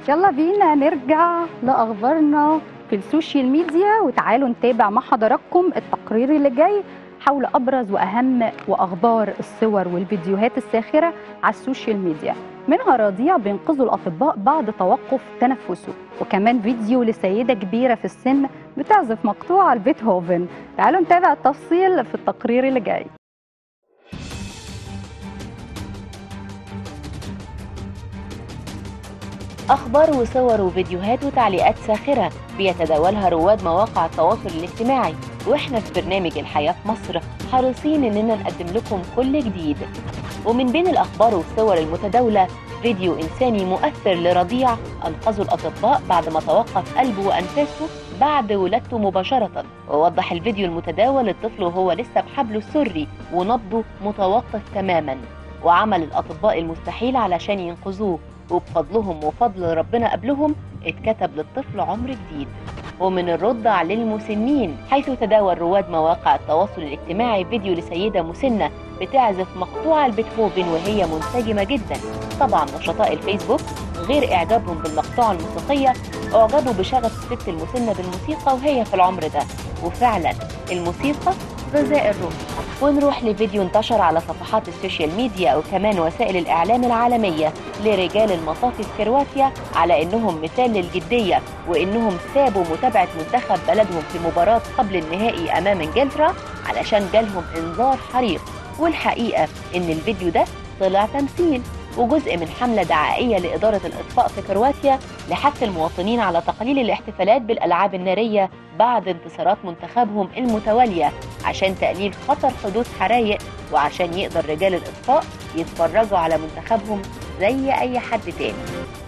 يلا بينا نرجع لأخبارنا في السوشيال ميديا وتعالوا نتابع مع حضراتكم التقرير اللي جاي حول أبرز وأهم وأخبار الصور والفيديوهات الساخرة على السوشيال ميديا منها رضيع بينقذوا الأطباء بعد توقف تنفسه وكمان فيديو لسيدة كبيرة في السن بتعزف مقطوعة لبيتهوفن تعالوا نتابع التفصيل في التقرير اللي جاي أخبار وصور وفيديوهات وتعليقات ساخرة بيتداولها رواد مواقع التواصل الاجتماعي وإحنا في برنامج الحياة في مصر حريصين إننا نقدم لكم كل جديد ومن بين الأخبار والصور المتداولة فيديو إنساني مؤثر لرضيع أنقذه الأطباء بعد ما توقف قلبه وأنفاسه بعد ولادته مباشرة ووضح الفيديو المتداول الطفل وهو لسه بحبله السري ونبضه متوقف تماما وعمل الأطباء المستحيل علشان ينقذوه وبفضلهم وفضل ربنا قبلهم اتكتب للطفل عمر جديد ومن الرضع للمسنين حيث تداول رواد مواقع التواصل الاجتماعي فيديو لسيدة مسنة بتعزف مقطوعة لبيتهوفن وهي منسجمة جدا طبعا نشطاء الفيسبوك غير إعجابهم بالمقطوعة الموسيقية أعجبوا بشغف الست المسنة بالموسيقى وهي في العمر ده وفعلا الموسيقى غذاء الروح ونروح لفيديو انتشر على صفحات السوشيال ميديا وكمان وسائل الإعلام العالمية لرجال المطافي في كرواتيا على إنهم مثال للجدية وإنهم سابوا متابعة منتخب بلدهم في مباراة قبل النهائي أمام إنجلترا علشان جالهم إنذار حريق والحقيقة إن الفيديو ده طلع تمثيل وجزء من حملة دعائية لإدارة الإطفاء في كرواتيا لحث المواطنين على تقليل الاحتفالات بالألعاب النارية بعد انتصارات منتخبهم المتوالية عشان تقليل خطر حدوث حرايق وعشان يقدر رجال الإطفاء يتفرجوا على منتخبهم زي أي حد تاني